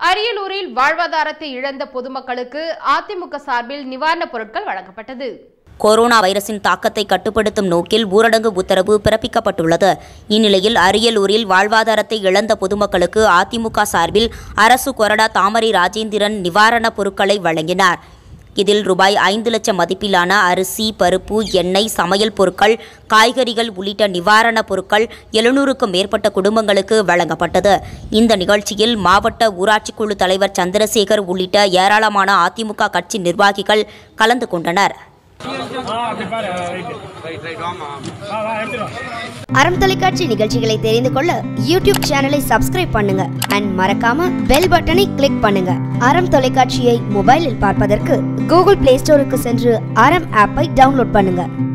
அரியலூரில் வாழ்வாதாரத்தை இழந்த பொதுமக்களுக்கு அதிமுக சார்பில் நிவாரணப் பொருட்கள் வழங்கப்பட்டது கொரோனா வைரஸின் தாக்கத்தை கட்டுப்படுத்தும் நோக்கில் ஊரடங்கு உத்தரவு பிறப்பிக்கப்பட்டுள்ளது இந்நிலையில் அரியலூரில் வாழ்வாதாரத்தை இழந்த பொதுமக்களுக்கு அதிமுக சார்பில் அரசு கொறடா தாமரை ராஜேந்திரன் நிவாரணப் பொருட்களை வழங்கினார் இதில் ரூபாய் ஐந்து லட்சம் மதிப்பிலான அரிசி பருப்பு எண்ணெய் சமையல் பொருட்கள் காய்கறிகள் உள்ளிட்ட நிவாரணப் பொருட்கள் எழுநூறுக்கும் மேற்பட்ட குடும்பங்களுக்கு வழங்கப்பட்டது இந்த நிகழ்ச்சியில் மாவட்ட ஊராட்சிக்குழு தலைவர் சந்திரசேகர் உள்ளிட்ட ஏராளமான அதிமுக கட்சி நிர்வாகிகள் கலந்து கொண்டனர் அறம் தொலைக்காட்சி நிகழ்ச்சிகளை தெரிந்து கொள்ள யூடியூப் சேனலை சப்ஸ்கிரைப் பண்ணுங்க அண்ட் மறக்காம பெல் பட்டனை கிளிக் பண்ணுங்க அறம் தொலைக்காட்சியை மொபைலில் பார்ப்பதற்கு கூகுள் பிளே ஸ்டோருக்கு சென்று அறம் ஆப்பை டவுன்லோட் பண்ணுங்க